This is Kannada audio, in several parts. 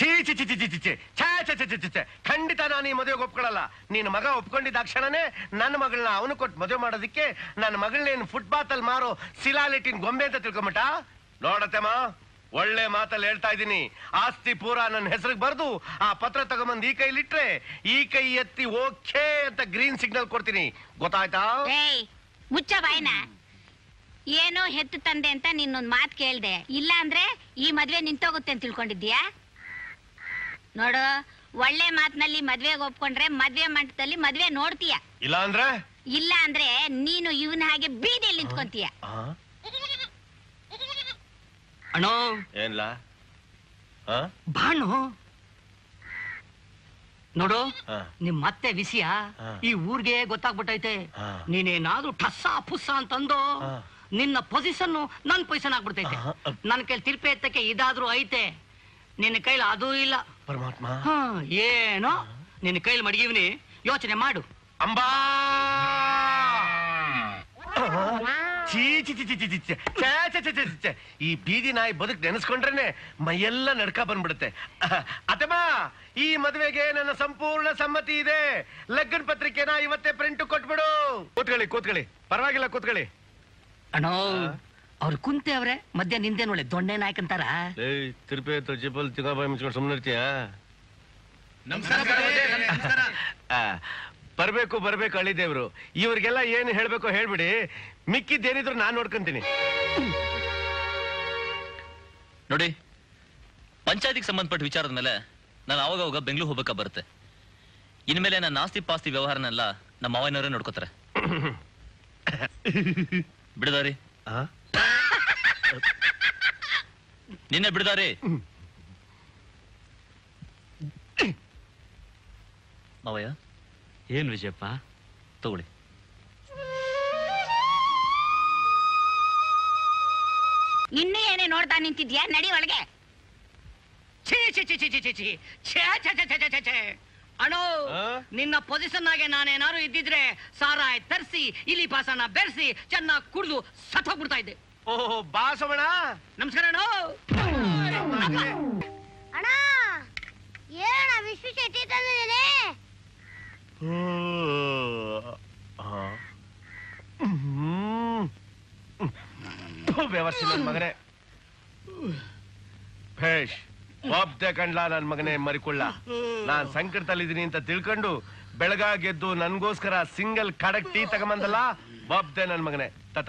ಛೀ ಛಿ ಛಿ ಛಿ ಛಿ ಛಿ ಛಿ ಛೇ ಛೇ ಛೇ ಛೇ ಛೇ ಛೇ. ಖಂಡಿತ ನಾನು ಈ ಮದುವೆಗೆ ಒಪ್ಕೊಳ್ಳಲ್ಲ ನಿನ್ನ ಮಗ ಒಪ್ಕೊಂಡಿದ್ದ ಕ್ಷಣನೇ ನನ್ನ ಮಗಳನ್ನ ಅವನು ಕೊಟ್ಟು ಮದುವೆ ಮಾಡೋದಕ್ಕೆ ನನ್ನ ಮಗಳನ್ನೇನು ಫುಟ್ಪಾತ್ ಅಲ್ಲಿ ಮಾರೋ ಶಿಲಾಲಿಟ್ಟಿನ ಗೊಂಬೆ ಅಂತ ತಿಳ್ಕೊಂಬಿಟ್ಟ ನೋಡತ್ತಮ್ಮ ಒಳ್ಳೆ ಮಾತಲ್ಲಿ ಹೇಳ್ತಾ ಇದ್ದೀನಿ ಆಸ್ತಿ ಪೂರ ನನ್ನ ಹೆಸರಿಗೆ ಬರ್ದು ಆ ಪತ್ರ ತಗೊಂಬಂದ್ ಈ ಕೈಲಿಟ್ರೆ ಈ ಕೈ ಎತ್ತಿ ಓಕೆ ಅಂತ ಗ್ರೀನ್ ಸಿಗ್ನಲ್ ಕೊಡ್ತೀನಿ ಗೊತ್ತಾಯ್ತಾ ಏಯ್ ಮುಚ್ಚ ಬಾಯ್ನ ಏನೋ ಹೆತ್ತು ತಂದೆ ಅಂತ ನಿನ್ನೊಂದ್ ಮಾತ್ ಕೇಳ್ದೆ ಇಲ್ಲ ಅಂದ್ರೆ ಈ ಮದ್ವೆ ನಿಂತೋಗುತ್ತೆ ಅಂತ ತಿಳ್ಕೊಂಡಿದ್ಯಾ ನೋಡು ಒಳ್ಳೆ ಮಾತಿನಲ್ಲಿ ಮದ್ವೆಗೆ ಒಪ್ಕೊಂಡ್ರೆ ಮದ್ವೆ ಮಂಟಪದಲ್ಲಿ ಮದ್ವೆ ನೋಡ್ತೀಯ ಇಲ್ಲ ಅಂದ್ರೆ ಇಲ್ಲ ಅಂದ್ರೆ ನೀನು ಇವನ ಹಾಗೆ ಬೀದಿಯಲ್ಲಿ ನಿಂತ್ಕೊಂತೀಯ ಆ? ಅಣ್ಣೋ ಏನ್ಲಾ ಆ? ಬಾಣು ನೋಡು ಆ. ನಿಮ್ ಮತ್ತೆ ವಿಷಯ ಆ. ಈ ಊರ್ಗೆ ಗೊತ್ತಾಗ್ಬಿಟ್ಟೈತೆ ಆ. ನೀನೇನಾದ್ರೂ ಟಸ್ಸ ಪುಸ್ಸ ಅಂತಂದು ಆ. ನಿನ್ನ ಪೊಸಿಷನ್ ನನ್ ಪೊಸಿಷನ್ ಆಗ್ಬಿಡ್ತೈತೆ ಆ. ನನ್ ಕೈಲಿ ತಿರ್ಪೆ ಎತ್ತಕ್ಕೆ ಇದಾದ್ರೂ ಐತೆ ನಿನ್ನ ಕೈಲಿ ಅದೂ ಇಲ್ಲ ಪರಮಾತ್ಮ ಹ, ಏನೋ ನಿನ್ನ ಕೈಲಿ ಮಡಗಿವ್ನಿ ಯೋಚನೆ ಮಾಡು ಅಂಬಾ ಛೀ ಛೀ ಛೀ ಛೀ ಛೀ ಛೀ ಛೇ ಛೇ ಛೇ ಛೇ ಛೇ ಛೇ. ಈ ಬೀದಿ ನಾಯಿ ಬದುಕ್ ನೆನೆಸ್ಕೊಂಡ್ರೇನೆ ಮೈಯೆಲ್ಲ ನಡ್ಕ ಬಂದ್ಬಿಡುತ್ತೆ ಅತಮ್ಮ ಈ ಮದುವೆಗೆ ನನ್ನ ಸಂಪೂರ್ಣ ಸಮ್ಮತಿ ಇದೆ ಲಗ್ನ ಪತ್ರಿಕೆನ ಇವತ್ತೇ ಪ್ರಿಂಟ್ ಕೊಟ್ಬಿಡು ಕೂತ್ಕೊಳ್ಳಿ ಕೂತ್ಕೊಳ್ಳಿ ಪರವಾಗಿಲ್ಲ ಕೂತ್ಕೊಳ್ಳಿ ಅಣ್ಣೋ ಅವ್ರು ಕುಂತೆ ಅವ್ರೆ ಮಧ್ಯ ನಿಂದೆ ನೋಳೆ ದೊಣ್ಣೆ ನಾಯ್ಕಂತಾರ ಏಯ್ ತಿರುಪೆ ಹತ್ರ ಜಿಪಲ್ ತಿಗಾಬಾಯಿ ಮುಚ್ಕೊಂಡು ಸುಮ್ಮನೆ ಇರ್ತೀಯ ಬರ್ಬೇಕು ಬರ್ಬೇಕು ಅಳಿದೇವ್ರು ಇವ್ರಿಗೆಲ್ಲ ಏನು ಹೇಳ್ಬೇಕು ಹೇಳ್ಬಿಡಿ ಮಿಕ್ಕಿದ್ದೇನಿದ್ರು ನಾನ್ ನೋಡ್ಕೊಂತೀನಿ ನೋಡಿ ಪಂಚಾಯತಿಗೆ ಸಂಬಂಧಪಟ್ಟ ವಿಚಾರದ ಮೇಲೆ ನಾನು ಅವಾಗ ಅವಾಗ ಬೆಂಗಳೂರು ಹೋಗ್ಬೇಕಾ ಬರುತ್ತೆ ಇನ್ಮೇಲೆ ನನ್ನ ಆಸ್ತಿ ಪಾಸ್ತಿ ವ್ಯವಹಾರನೆಲ್ಲ ನಮ್ಮ ಮಾವನವರೇ ನೋಡ್ಕೋತಾರೆ ಬಿಡದಾರಿ ಆ? ನಿನ್ನೆ ಬಿಡದಾರಿ ಮಾವಯ್ಯ ಏನ್ ವಿಜಯಪ್ಪ ತಗೊಳ್ಳಿ ಇನ್ನು ಏನೇ ನೋಡ್ತಾ ನಿಂತಿದ್ಯಾ ನಡಿ ಒಳಗೆ ಛೀ ಛೀ ಛೀ ಛೀ ಛೀ ಛೀ ಛೀ ಛೇ ಛೇ ಛೇ ಛೇ ಛೇ ಛೇ ಛೇ ಅಣ್ಣೋ ಆ? ನಿನ್ನ ಪೊಸಿಷನ್ ಆಗೆ ನಾನೇನಾದ್ರು ಇದ್ದಿದ್ರೆ ಸಾರಾಯ್ ತರಿಸಿ ಇಲ್ಲಿ ಪಾಸನ ಬೆರೆಸಿ ಚೆನ್ನಾಗಿ ಕುಡಿದು ಸತ್ತೋಗ್ಬಿಡ್ತಾ ಇದ್ದೆ ಓಹೋ ಬಾಸವಣ ನಮಸ್ಕಾರ ಅಣ್ಣೋ ಅಣ್ಣ ಏನಣ್ಣ ವಿಶ್ವ ಶೆಟ್ಟಿ ತಂದಿದ್ದೀನಿ ವ್ಯವಸ್ಥೆ ನನ್ ಮಗನೇ ಭೇಷ್ ಒಬ್ದೆ ಕಂಡ್ಲಾ ನನ್ ಮಗನೇ ಮರಿಕೊಳ್ಳ ನಾನ್ ಸಂಕಟದಲ್ಲಿದ್ದೀನಿ ಅಂತ ತಿಳ್ಕೊಂಡು ಬೆಳಗಾಗೆದ್ದು ನನ್ಗೋಸ್ಕರ ಸಿಂಗಲ್ ಖಡಕ್ ಟೀ ತಗೊಂಬಂದಲ್ಲ ಒಬ್ದೆ ನನ್ ಮಗನೇ ತತ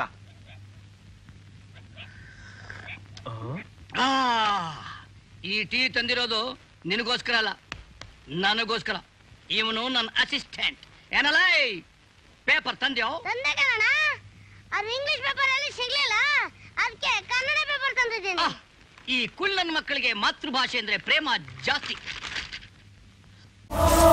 ಆ, ಈ ಟೀ ತಂದಿರೋದು ನಿನಗೋಸ್ಕರ ಅಲ್ಲ ನನಗೋಸ್ಕರ ಇವನು ನನ್ನ ಅಸಿಸ್ಟೆಂಟ್ ಏನಲ್ಲ ಪೇಪರ್ ತಂದ್ಯೋ ತಂದೆ ಕಣಣ್ಣ ಅದು ಇಂಗ್ಲಿಷ್ ಪೇಪರ್ ಅಲ್ಲಿ ಸಿಗ್ಲಿಲ್ಲ ಅದಕ್ಕೆ ಕನ್ನಡ ಪೇಪರ್ ತಂದಿದ್ದೀನಿ ಆ, ಈ ಕುಳ್ಳನ್ ಮಕ್ಕಳಿಗೆ ಮಾತೃಭಾಷೆ ಅಂದ್ರೆ ಪ್ರೇಮ ಜಾಸ್ತಿ